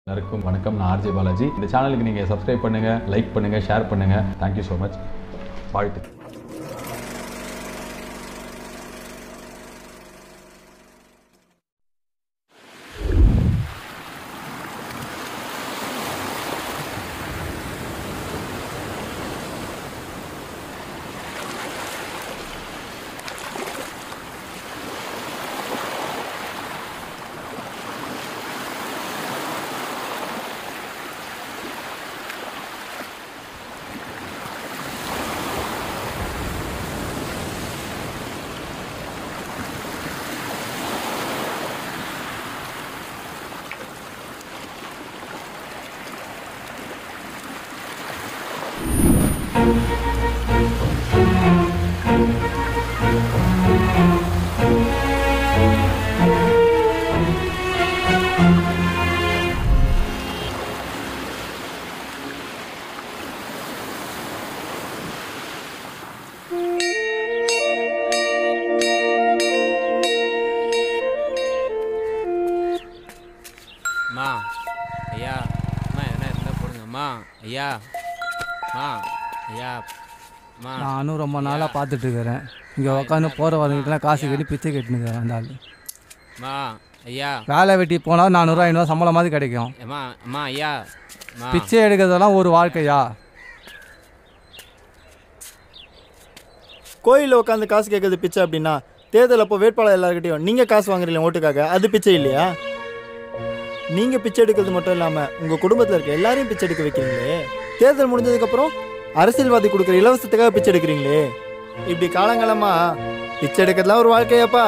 எல்லாருக்கும் வணக்கம் நான் ஆர்ஜே பாலாஜி இந்த சேனலுக்கு நீங்கள் சப்ஸ்கிரைப் பண்ணுங்கள் லைக் பண்ணுங்கள் ஷேர் பண்ணுங்கள் தேங்க்யூ ஸோ மச் வாழ்த்து அம்மா ஐயா அம்மா எதனா இருந்தால் போடுங்க அம்மா ஐயா அம்மா ஐயா அம்மா நானும் ரொம்ப நாளாக பார்த்துட்டு இருக்கிறேன் இங்கே உட்காந்து போகிற வரவங்களுக்குலாம் காசு கட்டி பிச்சை கட்டினுக்கிறேன் அந்த ஆள் அம்மா ஐயா வேலை வெட்டி போனால் நானூறுரூவா ஐநூறுவா சம்பளம் மாதிரி கிடைக்கும் அம்மா அம்மா ஐயா அம்மா பிச்சை எடுக்கிறதெல்லாம் ஒரு வாழ்க்கையா கோயிலில் உட்காந்து காசு கேட்கறது பிச்சை அப்படின்னா தேர்தல் அப்போ வேட்பாளர் எல்லாருக்கிட்டையும் நீங்கள் காசு வாங்குறீங்க ஓட்டுக்காக அது பிச்சை இல்லையா நீங்கள் பிச்சை எடுக்கிறது மட்டும் இல்லாமல் உங்கள் குடும்பத்தில் இருக்க எல்லாரையும் பிச்சை எடுக்க வைக்கிறீங்களே தேர்தல் முடிஞ்சதுக்கப்புறம் அரசியல்வாதி கொடுக்குற இலவசத்துக்காக பிச்சை எடுக்கிறீங்களே இப்படி காலங்காலமாக பிச்சை எடுக்கிறதுலாம் ஒரு வாழ்க்கையாப்பா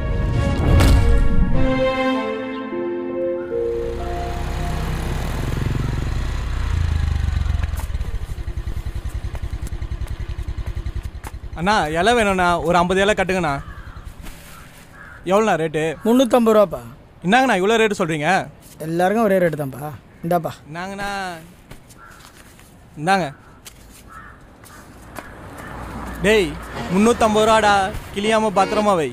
அண்ணா இலை வேணும்ண்ணா ஒரு ஐம்பது இலை கட்டுங்கண்ணா எவ்வளோண்ணா ரேட்டு முந்நூற்றம்பது ரூபாப்பா என்னங்கண்ணா இவ்வளோ ரேட்டு சொல்கிறீங்க எல்லாருக்கும் ஒரே ரேட்டு தான்ப்பா இந்தாப்பா என்னங்கண்ணா இந்தாங்க டேய் முந்நூற்றம்பது ரூபாடா கிளியாம பத்திரமா வை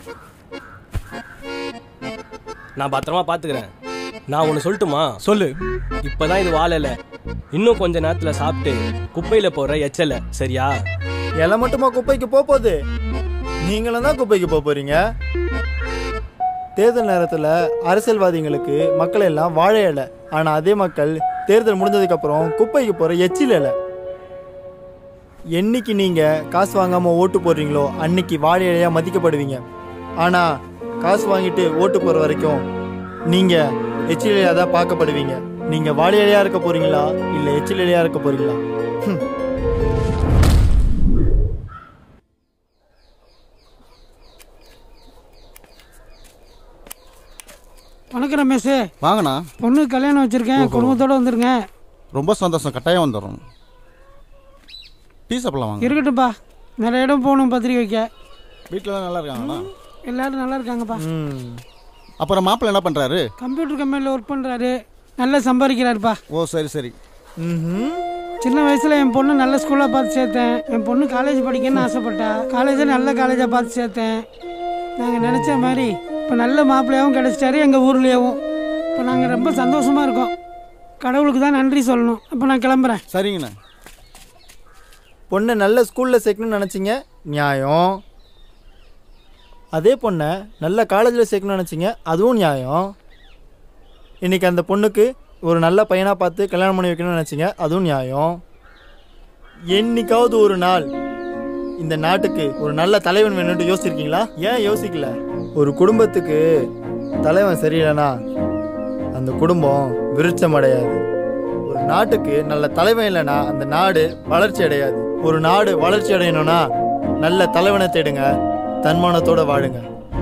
நான் பத்திரமா பார்த்துக்கிறேன் நான் ஒன்று சொல்லட்டுமா சொல்லு இப்போதான் இது வாழல இன்னும் கொஞ்ச நேரத்தில் சாப்பிட்டு குப்பையில் போடுற எச்சல சரியா இலை மட்டுமா குப்பைக்கு போக போகுது நீங்களும் தான் குப்பைக்கு போக போகிறீங்க தேர்தல் நேரத்தில் அரசியல்வாதிகளுக்கு மக்கள் எல்லாம் வாழை இலை ஆனால் அதே மக்கள் தேர்தல் முடிஞ்சதுக்கப்புறம் குப்பைக்கு போகிற எச்சில் இலை என்னைக்கு நீங்கள் காசு வாங்காமல் ஓட்டு போடுறீங்களோ அன்னைக்கு வாழை இலையாக மதிக்கப்படுவீங்க ஆனால் காசு வாங்கிட்டு ஓட்டு போகிற வரைக்கும் நீங்கள் எச்சில் இலையாக தான் பார்க்கப்படுவீங்க நீங்கள் வாழை இலையாக இருக்க போகிறீங்களா இல்லை எச்சில் இலையாக இருக்க போகிறீங்களா வணக்கம் ரமேஷ் வாங்கண்ணா பொண்ணு கல்யாணம் வச்சிருக்கேன் குடும்பத்தோட வந்துருங்க ரொம்ப சந்தோஷம் கட்டாயம் வந்துடும் டீ சாப்பிடலாம் வாங்க இருக்கட்டும்ப்பா நிறைய இடம் போகணும் பத்திரிக்கை வைக்க வீட்டிலலாம் நல்லா இருக்காங்கண்ணா எல்லாரும் நல்லா இருக்காங்கப்பா ம் அப்புறம் மாப்பிள்ளை என்ன பண்ணுறாரு கம்ப்யூட்டர் கம்பெனியில் ஒர்க் பண்ணுறாரு நல்லா சம்பாதிக்கிறாருப்பா ஓ சரி சரி ம்ஹும். சின்ன வயசில் என் பொண்ணு நல்ல ஸ்கூலாக பார்த்து சேர்த்தேன் என் பொண்ணு காலேஜ் படிக்கணும்னு ஆசைப்பட்டா காலேஜை நல்ல காலேஜாக பார்த்து சேர்த்தேன் நாங்கள் நினச்ச மாதிரி இப்போ நல்ல மாப்பிள்ளையாகவும் கிடச்சிட்டாரு எங்கள் ஊர்லேயும் இப்போ நாங்கள் ரொம்ப சந்தோஷமாக இருக்கோம் கடவுளுக்கு தான் நன்றி சொல்லணும் அப்போ நான் கிளம்புறேன் சரிங்கண்ணா பொண்ணை நல்ல ஸ்கூலில் சேர்க்கணும்னு நினச்சிங்க நியாயம் அதே பொண்ணை நல்ல காலேஜில் சேர்க்கணும்னு நினச்சிங்க அதுவும் நியாயம் இன்னைக்கு அந்த பொண்ணுக்கு ஒரு நல்ல பையனாக பார்த்து கல்யாணம் பண்ணி வைக்கணும்னு நினச்சிங்க அதுவும் நியாயம் என்னைக்காவது ஒரு நாள் இந்த நாட்டுக்கு ஒரு நல்ல தலைவன் வேணும்னு யோசிச்சிருக்கீங்களா ஏன் யோசிக்கல ஒரு குடும்பத்துக்கு தலைவன் சரியில்லைனா அந்த குடும்பம் விருட்சம் அடையாது ஒரு நாட்டுக்கு நல்ல தலைவன் இல்லைன்னா அந்த நாடு வளர்ச்சி அடையாது ஒரு நாடு வளர்ச்சி அடையணும்னா நல்ல தலைவனை தேடுங்க தன்மானத்தோட வாழுங்க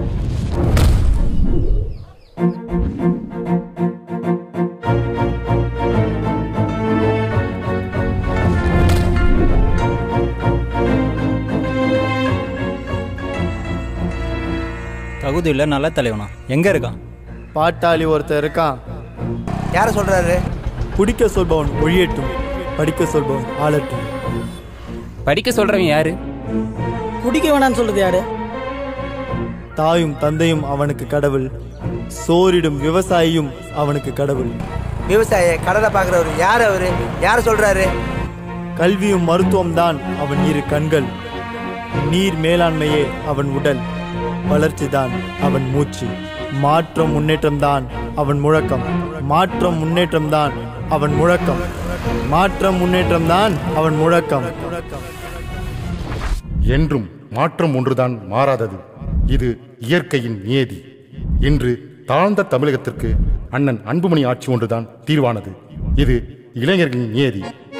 தகுதியுள்ள நல்ல தலைவனா எங்க இருக்கான் பாட்டாளி ஒருத்தர் இருக்கான் யார சொல்றாரு குடிக்க சொல்பவன் ஒழியட்டும் படிக்க சொல்பவன் ஆளட்டும் படிக்க சொல்கிறவன் யாரு குடிக்க வேணாம்னு சொல்கிறது யாரு தாயும் தந்தையும் அவனுக்கு கடவுள் சோரிடும் விவசாயியும் அவனுக்கு கடவுள் விவசாயி கடலை பார்க்குறவர் யார் அவரு யார் சொல்றாரு கல்வியும் மருத்துவம் தான் அவன் இரு கண்கள் நீர் மேலாண்மையே அவன் உடல் வளர்ச்சி தான் அவன் மூச்சு மாற்றம் முன்னேற்றம் தான் அவன் முழக்கம் மாற்றம் முன்னேற்றம் தான் அவன் முழக்கம் மாற்றம் முன்னேற்றம் தான் அவன் முழக்கம் என்றும் மாற்றம் ஒன்றுதான் மாறாதது இது இயற்கையின் நியதி இன்று தாழ்ந்த தமிழகத்திற்கு அண்ணன் அன்புமணி ஆட்சி ஒன்றுதான் தீர்வானது இது இளைஞர்களின் நியதி